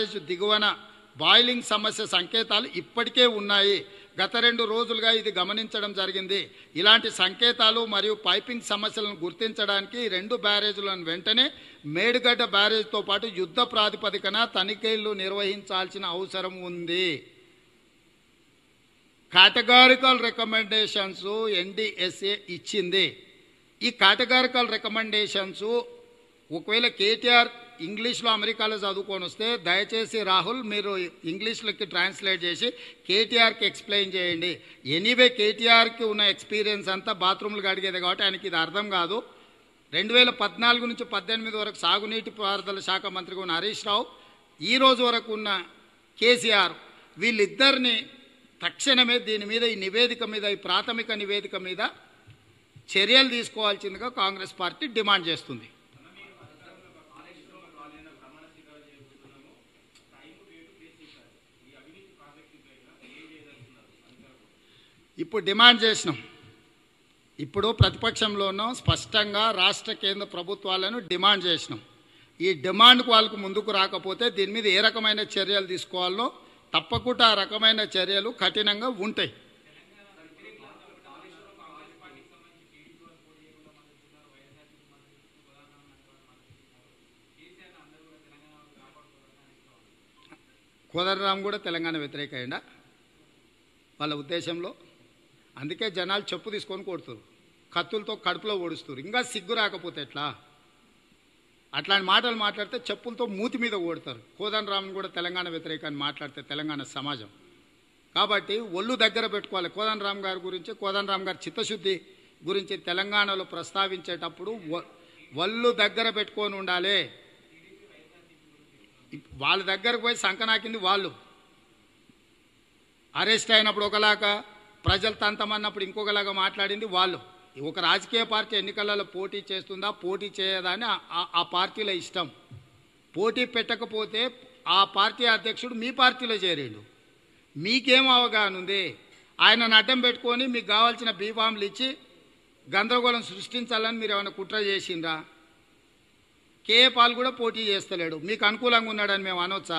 దిగువన బాయిలింగ్ సమస్య సంకేతాలు ఇప్పటికే ఉన్నాయి గత రెండు రోజులుగా ఇది గమనించడం జరిగింది ఇలాంటి సంకేతాలు మరియు పైపింగ్ సమస్యలను గుర్తించడానికి ఈ రెండు బ్యారేజీలను వెంటనే మేడిగడ్డ బ్యారేజ్తో పాటు యుద్ధ ప్రాతిపదికన తనిఖీలు నిర్వహించాల్సిన అవసరం ఉంది కేటగారికల్ రికమెండేషన్స్ ఎన్డిఎస్ఏ ఇచ్చింది ఈ కేటగారికల్ రికమెండేషన్స్ ఒకవేళ కేటీఆర్ ఇంగ్లీష్లో అమెరికాలో చదువుకొని వస్తే దయచేసి రాహుల్ మీరు ఇంగ్లీష్లోకి ట్రాన్స్లేట్ చేసి కేటీఆర్కి ఎక్స్ప్లెయిన్ చేయండి ఎనీవే కేటీఆర్కి ఉన్న ఎక్స్పీరియన్స్ అంతా బాత్రూమ్లు అడిగేది కాబట్టి ఆయనకి ఇది అర్థం కాదు రెండు వేల పద్నాలుగు నుంచి పద్దెనిమిది వరకు సాగునీటి పారుదల శాఖ మంత్రిగా ఉన్న హరీష్ రావు ఈ రోజు వరకు ఉన్న కేసీఆర్ వీళ్ళిద్దరిని తక్షణమే దీని మీద ఈ నివేదిక మీద ఈ ప్రాథమిక నివేదిక మీద చర్యలు తీసుకోవాల్సిందిగా కాంగ్రెస్ పార్టీ డిమాండ్ చేస్తుంది ఇప్పుడు డిమాండ్ చేసినాం ఇప్పుడు ప్రతిపక్షంలోనూ స్పష్టంగా రాష్ట్ర కేంద్ర ప్రభుత్వాలను డిమాండ్ చేసినాం ఈ డిమాండ్కు వాళ్ళకు ముందుకు రాకపోతే దీని మీద ఏ రకమైన చర్యలు తీసుకోవాలో తప్పకుండా ఆ రకమైన చర్యలు కఠినంగా ఉంటాయి కోదరరామ్ కూడా తెలంగాణ వ్యతిరేకమైందా వాళ్ళ ఉద్దేశంలో అందుకే జనాలు చెప్పు తీసుకొని కొడుతురు కత్తులతో కడుపులో ఓడుస్తారు ఇంకా సిగ్గు రాకపోతే ఎట్లా అట్లాంటి మాటలు మాట్లాడితే చెప్పులతో మూతి మీద ఓడతారు కోదన్ రామన్ కూడా తెలంగాణ వ్యతిరేకాన్ని మాట్లాడితే తెలంగాణ సమాజం కాబట్టి ఒళ్ళు దగ్గర పెట్టుకోవాలి కోదన్ రామ్ గారి గురించి కోదన్ రామ్ గారి చిత్తశుద్ధి గురించి తెలంగాణలో ప్రస్తావించేటప్పుడు ఒ- ఒళ్ళు దగ్గర పెట్టుకొని ఉండాలి ఇప్- వాళ్ళ దగ్గరకు పోయి సంకనాకింది వాళ్ళు అరెస్ట్ అయినప్పుడు ఒకలాగా ప్రజలు తంతమన్నప్పుడు ఇంకొకలాగా మాట్లాడింది వాళ్ళు ఒక రాజకీయ పార్టీ ఎన్నికలలో పోటీ చేస్తుందా పోటీ చేయదా అని ఆ- ఆ- ఆ పార్టీల ఇష్టం పోటీ పెట్టకపోతే ఆ పార్టీ అధ్యక్షుడు మీ పార్టీలో చేరిండు మీకేం అవగాహన ఉంది ఆయనను అడ్డం పెట్టుకొని మీకు కావాల్సిన బీఫామ్లు ఇచ్చి గందరగోళం సృష్టించాలని మీరు ఏమైనా కుట్ర చేసిండ్రా కేఏ పాల్ కూడా పోటీ చేస్తలేడు మీకు అనుకూలంగా ఉన్నాడని మేము అనొచ్చా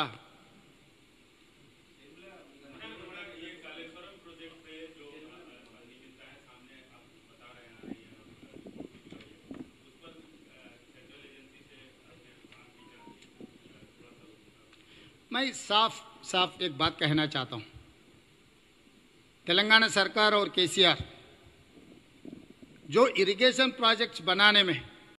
मैं साफ साफ एक बात कहना चाहता हूँ तेलंगाना सरकार और केसीआर जो इरिगेशन प्रोजेक्ट्स बनाने में